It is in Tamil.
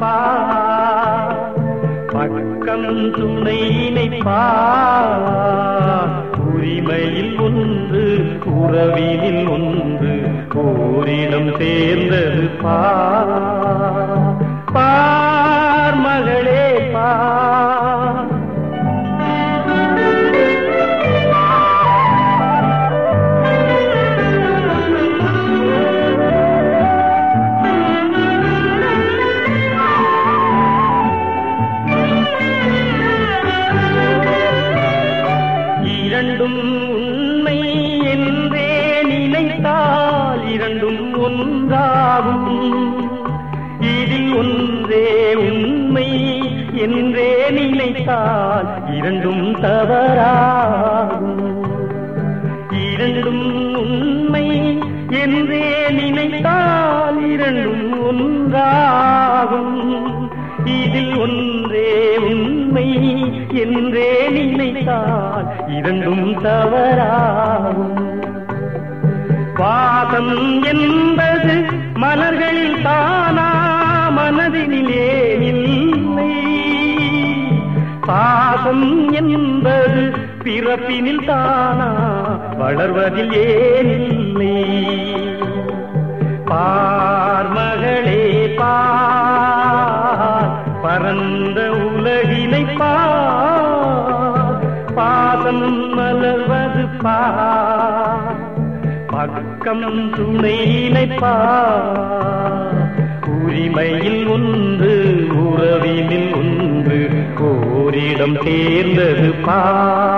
பா பக்கம் துணையினை பா உரிமையில் ஒன்று உறவினில் ஒன்று ஓரிடம் சேர்ந்தது பா பார் மகளே பா இரண்டும் உண்மை என்றே நினைத்தால் இரண்டும் ஒன்றாகும் இதில் ஒன்றே உண்மை என்றே நினைத்தால் இரண்டும் தவறாகும் இரண்டும் உண்மை என்றே நினைத்தால் இரண்டும் ஒன்றாகும் இதில் ஒன்றே உண்மை என்றே நினைத்தால் இரண்டும் தவறாகும் பாதம் என்பது மலர்களில் தானா மனதினிலே இல்லை பாசம் என்பது பிறப்பினில் தானா வளர்வதில் ஏனில்லை பார் மகளே பார் பரந்த உலகினை பார் பாதம் மலர்வது பார் பக்கம் துணையினை பார் உரிமையில் ஒன்று உறவினில் ஒன்று ஓரிடம் சேர்ந்தது பார்